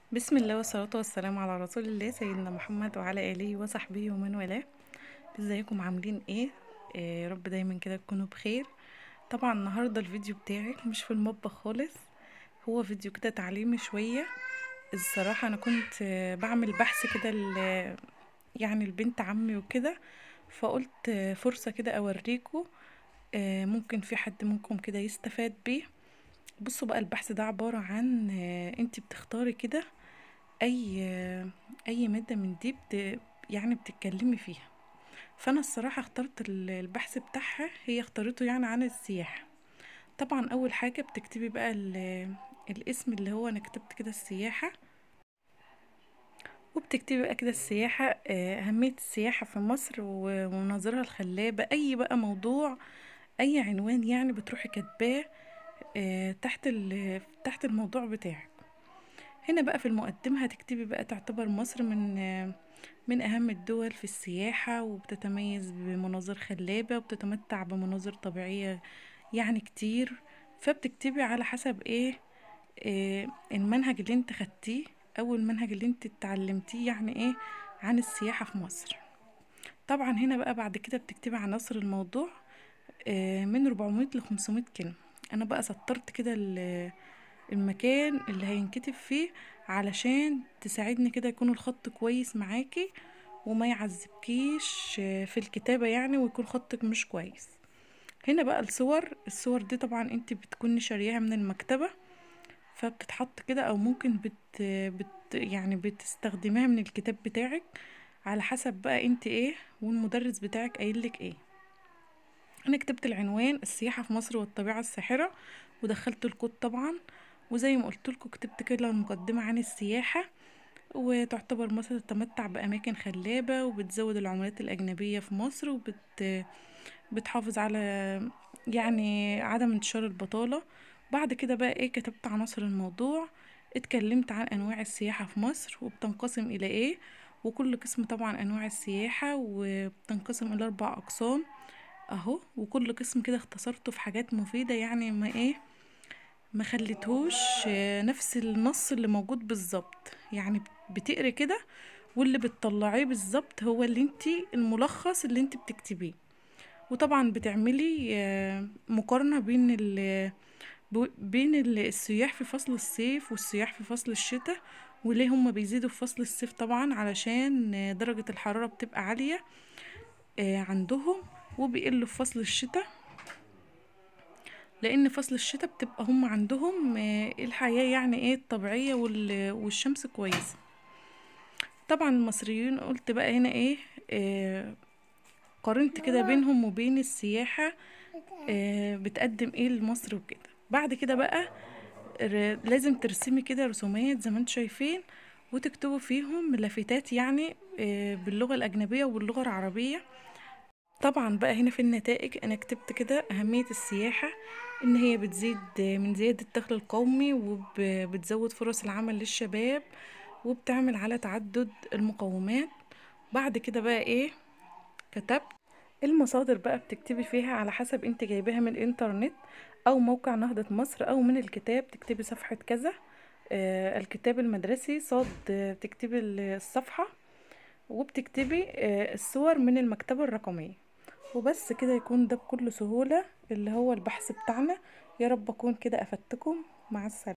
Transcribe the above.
بسم الله والصلاة والسلام على رسول الله سيدنا محمد وعلى آله وصحبه ومن والاه ازيكم عاملين ايه آه، يا رب دايما كده تكونوا بخير طبعا النهاردة الفيديو بتاعي مش في المطبخ خالص هو فيديو كده تعليمي شوية الصراحة انا كنت آه، بعمل بحث كده ل- يعني لبنت عمي وكده فقلت آه، فرصة كده اوريكم آه، ممكن في حد منكم كده يستفاد بيه بصوا بقى البحث ده عبارة عن آه، انتي بتختاري كده اي اي ماده من دي بت يعني بتتكلمي فيها فانا الصراحه اخترت ال- البحث بتاعها هي اختارته يعني عن السياحه طبعا اول حاجه بتكتبي بقى ال- الاسم اللي هو انا كتبت كده السياحه وبتكتبي بقى كده السياحه آه، اهميه السياحه في مصر و- ومناظرها الخلابه اي بقى موضوع اي عنوان يعني بتروحي كاتباه آه، تحت ال- تحت الموضوع بتاعك هنا بقى في المقدمة هتكتبي بقى تعتبر مصر من من أهم الدول في السياحة وبتتميز بمناظر خلابة وبتتمتع بمناظر طبيعية يعني كتير فبتكتبي على حسب ايه, إيه المنهج اللي انت خدتيه او المنهج اللي انت اتعلمتيه يعني ايه عن السياحة في مصر طبعا هنا بقى بعد كده بتكتبي عناصر الموضوع إيه من 400 ل 500 كلمة انا بقى سطرت كده ال- المكان اللي هينكتب فيه علشان تساعدني كده يكون الخط كويس معاكي وما يعذبكيش في الكتابة يعني ويكون خطك مش كويس هنا بقى الصور الصور دي طبعا انت بتكوني شارياها من المكتبة فبتتحط كده او ممكن بت, بت يعني بتستخدميها من الكتاب بتاعك على حسب بقى انت ايه والمدرس بتاعك قايلك ايه انا كتبت العنوان السياحة في مصر والطبيعة الساحرة ودخلت الكود طبعا وزي ما قلت لكم كتبت كده المقدمة عن السياحة وتعتبر مصر تتمتع بأماكن خلابة وبتزود العملات الأجنبية في مصر وبت بتحافظ على يعني عدم انتشار البطالة بعد كده بقى ايه كتبت عناصر الموضوع اتكلمت عن أنواع السياحة في مصر وبتنقسم إلى ايه وكل قسم طبعا أنواع السياحة وبتنقسم إلى أربع أقسام اهو وكل قسم كده اختصرته في حاجات مفيدة يعني ما ايه ما خليتهوش آه، نفس النص اللي موجود بالظبط يعني بتقري كده واللي بتطلعيه بالظبط هو اللي انتي الملخص اللي انتي بتكتبيه وطبعا بتعملي آه، مقارنة بين ال ب- بين ال- السياح في فصل الصيف والسياح في فصل الشتاء وليه هما بيزيدوا في فصل الصيف طبعا علشان آه، درجة الحرارة بتبقى عالية آه، عندهم وبيقلوا في فصل الشتاء لان فصل الشتاء بتبقى هم عندهم آه، الحياة يعني ايه الطبيعية وال- والشمس كويسة طبعا المصريين قلت بقى هنا ايه آه قارنت كده بينهم وبين السياحة آه بتقدم ايه لمصر وكده بعد كده بقى ر- لازم ترسمي كده رسومات زي ما انتم شايفين وتكتبوا فيهم لافتات يعني آه باللغة الأجنبية واللغة العربية طبعا بقى هنا في النتائج انا كتبت كده اهمية السياحة ان هي بتزيد من زيادة الدخل القومي وبتزود فرص العمل للشباب وبتعمل على تعدد المقومات بعد كده بقى ايه كتبت المصادر بقى بتكتبي فيها على حسب انت جايباها من الانترنت او موقع نهضة مصر او من الكتاب تكتبي صفحة كذا آه الكتاب المدرسي صاد آه، تكتبي الصفحة وبتكتبي آه، الصور من المكتبة الرقمية وبس كده يكون ده بكل سهولة اللي هو البحث بتاعنا يا رب أكون كده أفدتكم مع السلامة